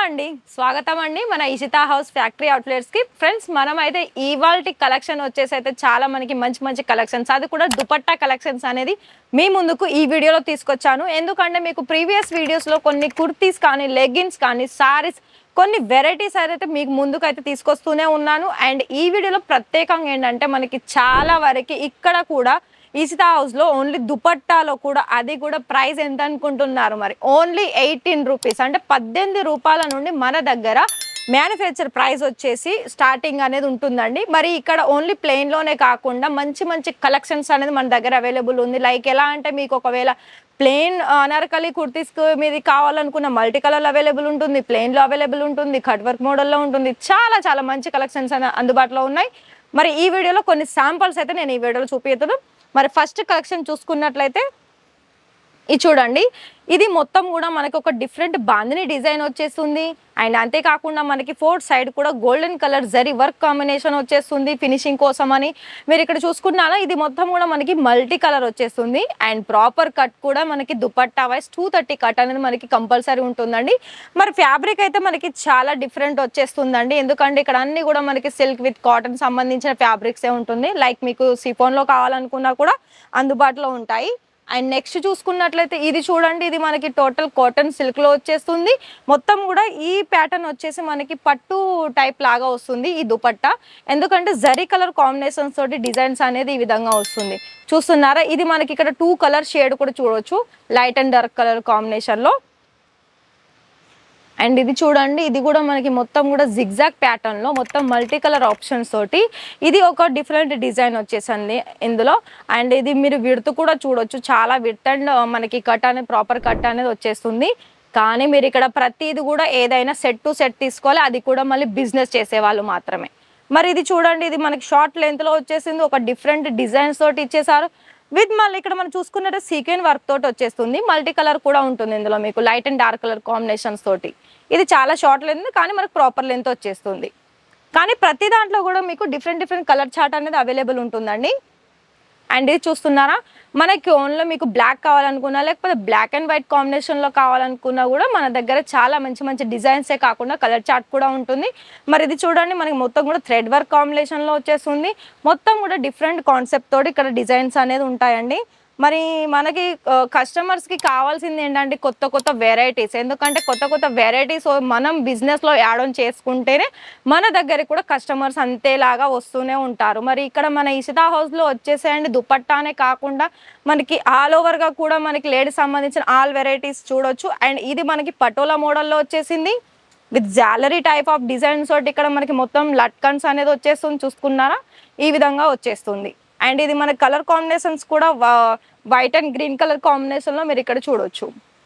అండి స్వాగతం అండి మన ఇషితా హౌస్ ఫ్యాక్టరీ అవుట్లెట్స్ కి ఫ్రెండ్స్ మనం అయితే ఇవాల్టి కలెక్షన్ వచ్చేసి అయితే చాలా మనకి మంచి మంచి కలెక్షన్స్ అది కూడా దుపట్టా కలెక్షన్స్ అనేది మీ ముందుకు ఈ వీడియోలో తీసుకొచ్చాను ఎందుకంటే మీకు ప్రీవియస్ వీడియోస్లో కొన్ని కుర్తీస్ కానీ లెగ్గిన్స్ కానీ సారీస్ కొన్ని వెరైటీస్ అయితే మీకు ముందుకు అయితే తీసుకొస్తూనే ఉన్నాను అండ్ ఈ వీడియోలో ప్రత్యేకంగా ఏంటంటే మనకి చాలా వరకు ఇక్కడ కూడా ఈసితా హౌస్లో ఓన్లీ దుపట్టాలో కూడా అది కూడా ప్రైస్ ఎంత అనుకుంటున్నారు మరి ఓన్లీ ఎయిటీన్ రూపీస్ అంటే పద్దెనిమిది రూపాయల నుండి మన దగ్గర మ్యానుఫ్యాక్చర్ ప్రైస్ వచ్చేసి స్టార్టింగ్ అనేది ఉంటుందండి మరి ఇక్కడ ఓన్లీ ప్లెయిన్లోనే కాకుండా మంచి మంచి కలెక్షన్స్ అనేది మన దగ్గర అవైలబుల్ ఉంది లైక్ ఎలా అంటే మీకు ఒకవేళ ప్లెయిన్ అనార్కలి కుర్తీస్ మీది కావాలనుకున్న మల్టీ కలర్ అవైలబుల్ ఉంటుంది ప్లెయిన్లో అవైలబుల్ ఉంటుంది కట్ వర్క్ మోడల్లో ఉంటుంది చాలా చాలా మంచి కలెక్షన్స్ అనే అందుబాటులో ఉన్నాయి మరి ఈ వీడియోలో కొన్ని శాంపుల్స్ అయితే నేను ఈ వీడియోలో చూపిస్తాను మరి ఫస్ట్ కలెక్షన్ చూసుకున్నట్లయితే ఇది చూడండి ఇది మొత్తం కూడా మనకి ఒక డిఫరెంట్ బాందిని డిజైన్ వచ్చేస్తుంది అండ్ అంతేకాకుండా మనకి ఫోర్త్ సైడ్ కూడా golden colour zari work combination వచ్చేస్తుంది ఫినిషింగ్ కోసం అని మీరు ఇక్కడ చూసుకున్నారా ఇది మొత్తం కూడా మనకి మల్టీ కలర్ వచ్చేస్తుంది అండ్ ప్రాపర్ కట్ కూడా మనకి dupatta wise two thirty cut అనేది మనకి కంపల్సరీ ఉంటుందండి మరి ఫ్యాబ్రిక్ అయితే మనకి చాలా డిఫరెంట్ వచ్చేస్తుందండి ఎందుకంటే ఇక్కడ అన్ని కూడా మనకి సిల్క్ విత్ కాటన్ సంబంధించిన ఫ్యాబ్రిక్సే ఉంటుంది లైక్ మీకు సిఫోన్లో కావాలనుకున్నా కూడా అందుబాటులో ఉంటాయి అండ్ నెక్స్ట్ చూసుకున్నట్లయితే ఇది చూడండి ఇది మనకి టోటల్ కాటన్ సిల్క్ లో వచ్చేస్తుంది మొత్తం కూడా ఈ ప్యాటర్న్ వచ్చేసి మనకి పట్టు టైప్ లాగా వస్తుంది ఈ దుపట్టా ఎందుకంటే జరీ కలర్ కాంబినేషన్స్ తోటి డిజైన్స్ అనేది ఈ విధంగా వస్తుంది చూస్తున్నారా ఇది మనకి ఇక్కడ టూ కలర్ షేడ్ కూడా చూడొచ్చు light and dark colour combination లో అండ్ ఇది చూడండి ఇది కూడా మనకి మొత్తం కూడా జిగ్జాగ్ ప్యాటర్న్ లో మొత్తం మల్టీ కలర్ ఆప్షన్స్ తోటి ఇది ఒక డిఫరెంట్ డిజైన్ వచ్చేసింది ఇందులో అండ్ ఇది మీరు విడుతు కూడా చూడొచ్చు చాలా విత్ అండ్ మనకి కట్ అనేది ప్రాపర్ కట్ అనేది వచ్చేస్తుంది కానీ మీరు ఇక్కడ ప్రతిది కూడా ఏదైనా సెట్ టు సెట్ తీసుకోవాలి అది కూడా మళ్ళీ బిజినెస్ చేసేవాళ్ళు మాత్రమే మరి ఇది చూడండి ఇది మనకి షార్ట్ లెంత్ లో వచ్చేసింది ఒక డిఫరెంట్ డిజైన్స్ తోటి ఇచ్చేసారు విత్ మళ్ళీ ఇక్కడ మనం చూసుకున్నట్టు సీక్వెన్ వర్క్ తోటి వచ్చేస్తుంది మల్టీ కలర్ కూడా ఉంటుంది ఇందులో మీకు light and dark colour combinations తోటి ఇది చాలా షార్ట్ లెంత్ కానీ మనకు ప్రాపర్ లెంత్ వచ్చేస్తుంది కానీ ప్రతి దాంట్లో కూడా మీకు డిఫరెంట్ డిఫరెంట్ కలర్ చార్ట్ అనేది అవైలబుల్ ఉంటుందండి అండ్ ఇది చూస్తున్నారా మనకి ఓన్లో మీకు బ్లాక్ కావాలనుకున్నా లేకపోతే బ్లాక్ అండ్ వైట్ కాంబినేషన్లో కావాలనుకున్నా కూడా మన దగ్గర చాలా మంచి మంచి డిజైన్సే కాకుండా కలర్ చార్ట్ కూడా ఉంటుంది మరి ఇది చూడండి మనకి మొత్తం కూడా థ్రెడ్ వర్క్ కాంబినేషన్లో వచ్చేస్తుంది మొత్తం కూడా డిఫరెంట్ కాన్సెప్ట్ తోటి ఇక్కడ డిజైన్స్ అనేది ఉంటాయండి మరి మనకి కస్టమర్స్కి కావాల్సింది ఏంటంటే కొత్త కొత్త వెరైటీస్ ఎందుకంటే కొత్త కొత్త వెరైటీస్ మనం బిజినెస్లో యాడ్ ఆన్ చేసుకుంటేనే మన దగ్గరికి కూడా కస్టమర్స్ అంతేలాగా వస్తూనే ఉంటారు మరి ఇక్కడ మన ఇషితా హౌస్లో వచ్చేసేయండి దుపట్టానే కాకుండా మనకి ఆల్ ఓవర్గా కూడా మనకి లేడీస్ సంబంధించిన ఆల్ వెరైటీస్ చూడొచ్చు అండ్ ఇది మనకి పటోలా మోడల్లో వచ్చేసింది విత్ జాలరీ టైప్ ఆఫ్ డిజైన్స్ తోటి ఇక్కడ మనకి మొత్తం లట్కన్స్ అనేది వచ్చేస్తుంది చూసుకున్నారా ఈ విధంగా వచ్చేస్తుంది అండ్ ఇది మన కలర్ కాంబినేషన్స్ కూడా వైట్ అండ్ గ్రీన్ కలర్ కాంబినేషన్లో మీరు ఇక్కడ చూడొచ్చు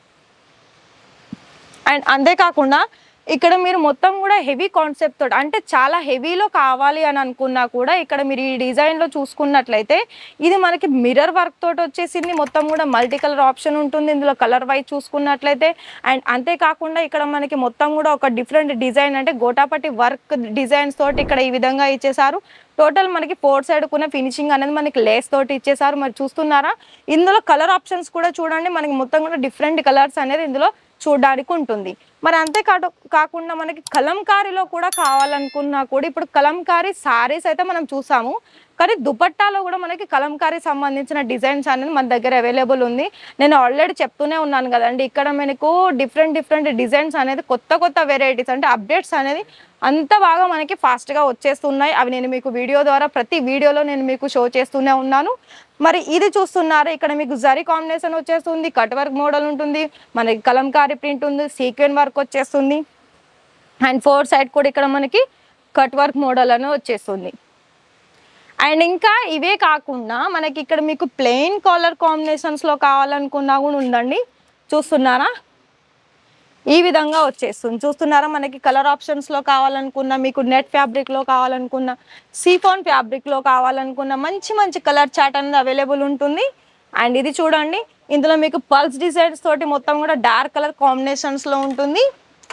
అండ్ అంతేకాకుండా ఇక్కడ మీరు మొత్తం కూడా హెవీ కాన్సెప్ట్ తోటి అంటే చాలా హెవీలో కావాలి అని అనుకున్నా కూడా ఇక్కడ మీరు ఈ డిజైన్లో చూసుకున్నట్లయితే ఇది మనకి మిర్రర్ వర్క్ తోటి వచ్చేసింది మొత్తం కూడా మల్టీ కలర్ ఆప్షన్ ఉంటుంది ఇందులో కలర్ వైజ్ చూసుకున్నట్లయితే అండ్ అంతేకాకుండా ఇక్కడ మనకి మొత్తం కూడా ఒక డిఫరెంట్ డిజైన్ అంటే గోటాపట్టి వర్క్ డిజైన్స్ తోటి ఇక్కడ ఈ విధంగా ఇచ్చేసారు టోటల్ మనకి ఫోర్ సైడ్ కూడా ఫినిషింగ్ అనేది మనకి లేస్ తోటి ఇచ్చేసారు మరి చూస్తున్నారా ఇందులో కలర్ ఆప్షన్స్ కూడా చూడండి మనకి మొత్తం కూడా డిఫరెంట్ కలర్స్ అనేది ఇందులో చూడడానికి ఉంటుంది మరి అంతే కాదు కాకుండా మనకి కలంకారీలో కూడా కావాలనుకున్నా కూడా ఇప్పుడు కలంకారీ సారీస్ అయితే మనం చూసాము కానీ దుపట్టాలో కూడా మనకి కలంకారీ సంబంధించిన డిజైన్స్ అనేది మన దగ్గర అవైలబుల్ ఉంది నేను ఆల్రెడీ చెప్తూనే ఉన్నాను కదండి ఇక్కడ మనకు డిఫరెంట్ డిఫరెంట్ డిజైన్స్ అనేది కొత్త కొత్త వెరైటీస్ అంటే అప్డేట్స్ అనేది అంత బాగా మనకి ఫాస్ట్గా వచ్చేస్తున్నాయి అవి నేను మీకు వీడియో ద్వారా ప్రతి వీడియోలో నేను మీకు షో చేస్తూనే ఉన్నాను మరి ఇది చూస్తున్నారు ఇక్కడ మీకు జరీ కాంబినేషన్ వచ్చేస్తుంది కట్ వర్క్ మోడల్ ఉంటుంది మనకి కలంకారీ ప్రింట్ ఉంది సీక్వెన్ వర్క్ వచ్చేస్తుంది అండ్ ఫోర్ సైడ్ కూడా ఇక్కడ మనకి కట్ వర్క్ మోడల్ అని వచ్చేస్తుంది అండ్ ఇంకా ఇవే కాకుండా మనకి ఇక్కడ మీకు ప్లెయిన్ కలర్ కాంబినేషన్స్లో కావాలనుకున్నా కూడా ఉందండి చూస్తున్నారా ఈ విధంగా వచ్చేస్తుంది చూస్తున్నారా మనకి కలర్ ఆప్షన్స్లో కావాలనుకున్నా మీకు నెట్ ఫ్యాబ్రిక్లో కావాలనుకున్నా సీఫోన్ ఫ్యాబ్రిక్లో కావాలనుకున్న మంచి మంచి కలర్ చాట్ అనేది అవైలబుల్ ఉంటుంది అండ్ ఇది చూడండి ఇందులో మీకు పల్స్ డిజైన్స్ తోటి మొత్తం కూడా డార్క్ కలర్ కాంబినేషన్స్లో ఉంటుంది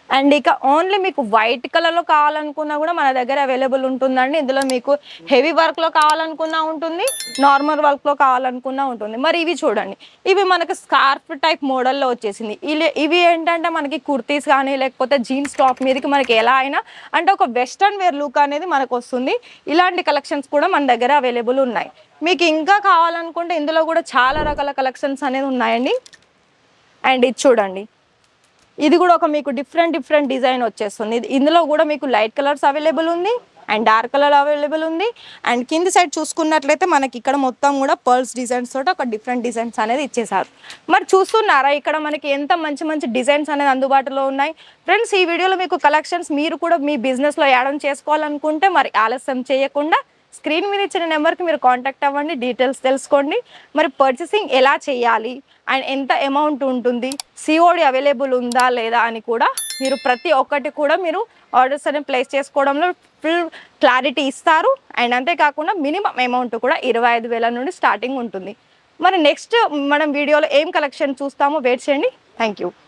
అండ్ ఇక ఓన్లీ మీకు వైట్ కలర్లో కావాలనుకున్నా కూడా మన దగ్గర అవైలబుల్ ఉంటుందండి ఇందులో మీకు హెవీ వర్క్లో కావాలనుకున్నా ఉంటుంది నార్మల్ వర్క్లో కావాలనుకున్నా ఉంటుంది మరి ఇవి చూడండి ఇవి మనకు స్కార్ఫ్ టైప్ మోడల్లో వచ్చేసింది ఇవి ఇవి ఏంటంటే మనకి కుర్తీస్ కానీ లేకపోతే జీన్స్ టాప్ మీదకి మనకి ఎలా అయినా అంటే ఒక వెస్ట్రన్ వేర్ లుక్ అనేది మనకు వస్తుంది ఇలాంటి కలెక్షన్స్ కూడా మన దగ్గర అవైలబుల్ ఉన్నాయి మీకు ఇంకా కావాలనుకుంటే ఇందులో కూడా చాలా రకాల కలెక్షన్స్ అనేది ఉన్నాయండి అండ్ ఇది చూడండి ఇది కూడా ఒక మీకు డిఫరెంట్ డిఫరెంట్ డిజైన్ వచ్చేస్తుంది ఇది- ఇందులో కూడా మీకు లైట్ కలర్స్ అవైలబుల్ ఉంది అండ్ డార్క్ కలర్ అవైలబుల్ ఉంది అండ్ కింది సైడ్ చూసుకున్నట్లయితే మనకి ఇక్కడ మొత్తం కూడా పర్ల్స్ డిజైన్స్ తోటి ఒక డిఫరెంట్ డిజైన్స్ అనేది ఇచ్చేసారు మరి చూస్తున్నారా ఇక్కడ మనకి ఎంత మంచి మంచి డిజైన్స్ అనేది అందుబాటులో ఉన్నాయి ఫ్రెండ్స్ ఈ వీడియోలో మీకు కలెక్షన్స్ మీరు కూడా మీ బిజినెస్లో యాడ్ చేసుకోవాలనుకుంటే మరి ఆలస్యం చేయకుండా స్క్రీన్ మీద ఇచ్చిన నెంబర్కి మీరు కాంటాక్ట్ అవ్వండి డీటెయిల్స్ తెలుసుకోండి మరి పర్చేసింగ్ ఎలా చేయాలి అండ్ ఎంత అమౌంట్ ఉంటుంది సిఓడి అవైలబుల్ ఉందా లేదా అని కూడా మీరు ప్రతి ఒక్కటి కూడా మీరు ఆర్డర్స్ అనేవి ప్లేస్ చేసుకోవడంలో ఫుల్ క్లారిటీ ఇస్తారు అండ్ అంతేకాకుండా మినిమం అమౌంట్ కూడా ఇరవై ఐదు వేల నుండి స్టార్టింగ్ ఉంటుంది మరి నెక్స్ట్ మనం వీడియోలో ఏం కలెక్షన్ చూస్తామో వెయిట్ చేయండి థ్యాంక్ యూ